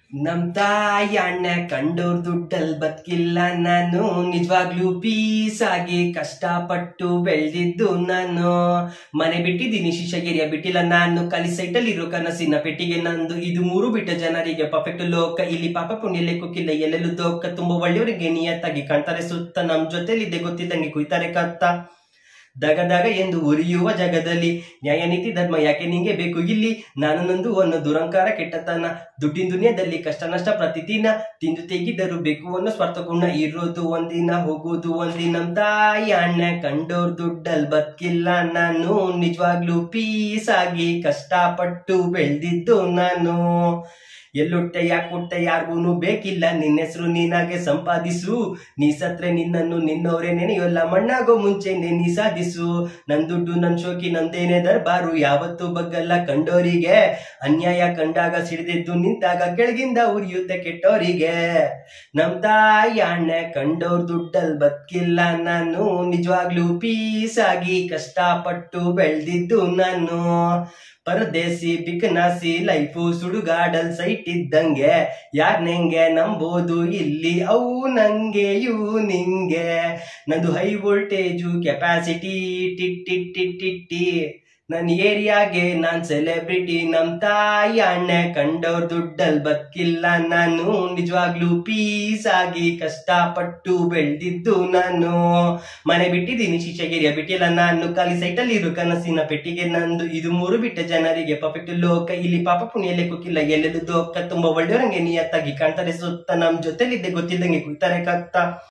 ನಮ್ ತಾಯಿ ಅಣ್ಣ ಕಂಡೋರ್ ದುಡ್ಡಲ್ ಬದುಕಿಲ್ಲ ನಾನು ನಿಜವಾಗ್ಲೂ ಪೀಸ್ ಆಗಿ ಕಷ್ಟಪಟ್ಟು ಬೆಳೆದಿದ್ದು ನಾನು ಮನೆ ಬಿಟ್ಟಿದ್ದೀನಿ ಶಿಶಗಿರಿಯ ಬಿಟ್ಟಿಲ್ಲ ನಾನು ಕಲಿ ಸೈಟಲ್ಲಿ ಇರೋ ಕನಸಿನ ಪೆಟ್ಟಿಗೆ ನಂದು ಇದು ಮೂರು ಬಿಟ್ಟ ಜನರಿಗೆ ಪರ್ಫೆಕ್ಟ್ ಲೋಕ ಇಲ್ಲಿ ಪಾಪ ಪುಣ್ಯ ಲೆಕ್ಕಕ್ಕಿಲ್ಲ ಎಲ್ಲೆಲ್ಲೂ ದೋಕ ತುಂಬಾ ಒಳ್ಳೆಯವರಿಗೆ ನಿಯತ್ತಾಗಿ ಕಾಣ್ತಾರೆ ಸುತ್ತ ನಮ್ ಜೊತೆಲಿದೆ ಗೊತ್ತಿದ್ದಂಗೆ ಕುಯ್ತಾರೆ ಕತ್ತ ದಗ ದಗ ಎಂದು ಉರಿಯುವ ಜಗದಲ್ಲಿ ನ್ಯಾಯ ನೀತಿ ಧರ್ಮ ಯಾಕೆ ನಿಂಗೆ ಬೇಕು ಇಲ್ಲಿ ನಾನು ನಂದು ಅನ್ನೋ ದುರಂಕಾರ ಕೆಟ್ಟತನ ದುಡ್ಡಿನ ದುನಿಯಾದಲ್ಲಿ ಕಷ್ಟ ನಷ್ಟ ಪ್ರತಿದಿನ ತಿಂದು ತೆಗಿದರು ಬೇಕು ಅನ್ನೋ ಸ್ವಾರ್ಥ ಗುಣ ಇರೋದು ಒಂದಿನ ಹೋಗೋದು ಒಂದಿನ ನಮ್ ತಾಯಿ ಅಣ್ಣ ಕಂಡೋರ್ ದುಡ್ಡಲ್ ಬದುಕಿಲ್ಲ ನಾನು ನಿಜವಾಗ್ಲೂ ಪೀಸ್ ಆಗಿ ಕಷ್ಟಪಟ್ಟು ಬೆಳೆದಿದ್ದು ನಾನು ಎಲ್ಲುಟ್ಟೆ ಯಾಕೊಟ್ಟೆ ಯಾರಿಗೂ ಬೇಕಿಲ್ಲ ನಿನ್ನ ಹೆಸರು ನೀನಾಗೆ ಸಂಪಾದಿಸು ನೀ ಸತ್ರೆ ನಿನ್ನನ್ನು ನಿನ್ನವರೇ ನೆನೆಯೋಲ್ಲ ಮಣ್ಣಾಗೋ ಮುಂಚೆ ನೀ ಸಾಧಿಸು ನನ್ ದುಡ್ಡು ನನ್ ಶೋಕಿ ನಂದೇನೆ ದರ್ಬಾರು ಯಾವತ್ತೂ ಬಗ್ಗಲ್ಲ ಕಂಡೋರಿಗೆ ಅನ್ಯಾಯ ಕಂಡಾಗ ಸಿಡಿದೆದ್ದು ನಿಂತಾಗ ಕೆಳಗಿಂದ ಉರಿಯುತ್ತೆ ಕೆಟ್ಟೋರಿಗೆ ನಮ್ ತಾಯಿ ಅಣ್ಣ ಕಂಡೋರ್ ದುಡ್ಡಲ್ ಬದುಕಿಲ್ಲ ನಾನು ನಿಜವಾಗ್ಲೂ ಪೀಸ್ ಆಗಿ ಕಷ್ಟಪಟ್ಟು ಬೆಳೆದಿದ್ದು ನಾನು ಪರದೇಸಿ ಬಿಕನಾಸಿ ಲೈಫು ಸುಡುಗಾಡಲ್ ಸೈಟ್ ಇದ್ದಂಗೆ ಯಾರ್ನೆಂಗೆ ನಂಬೋದು ಇಲ್ಲಿ ಅವು ನಂಗೆ ಇವು ನಿಂಗೆ ನಂದು ಹೈ ವೋಲ್ಟೇಜು ಕೆಪಾಸಿಟಿ ಟಿಟ್ಟಿ ನನ್ನ ಏರಿಯಾಗೆ ನಾನ್ ಸೆಲೆಬ್ರಿಟಿ ನಮ್ ತಾಯಿ ಅಣ್ಣ ಕಂಡವ್ರ ದುಡ್ಡಲ್ ಬದುಕಿಲ್ಲ ನಾನು ನಿಜವಾಗ್ಲೂ ಪೀಸ್ ಆಗಿ ಕಷ್ಟಪಟ್ಟು ಬೆಳೆದಿದ್ದು ನಾನು ಮನೆ ಬಿಟ್ಟಿದ್ದೀನಿ ಶಿಕ್ಷಗಿರಿಯ ಬಿಟ್ಟಿಲ್ಲ ನಾನು ಖಾಲಿ ಸೈಟಲ್ಲಿ ಇರು ಕನಸಿನ ಪೆಟ್ಟಿಗೆ ನಂದು ಇದು ಮೂರು ಬಿಟ್ಟ ಜನರಿಗೆ ಪರ್ಫೆಕ್ಟ್ ಲೋಕ ಇಲ್ಲಿ ಪಾಪ ಪುಣ್ಯ ಲೆಕ್ಕಕ್ಕಿಲ್ಲ ಎಲ್ಲೆಲ್ಲೂ ದೋಕ ತುಂಬಾ ಒಳ್ಳೆಯವರಂಗೆ ನಿಯತ್ತಾಗಿ ಕಾಣ್ತಾರೆ ಸುತ್ತ ನಮ್ ಜೊತೆಲಿದ್ದೆ ಗೊತ್ತಿದ್ದಂಗೆ ಕುಯ್ತಾರೆ ಕತ್ತ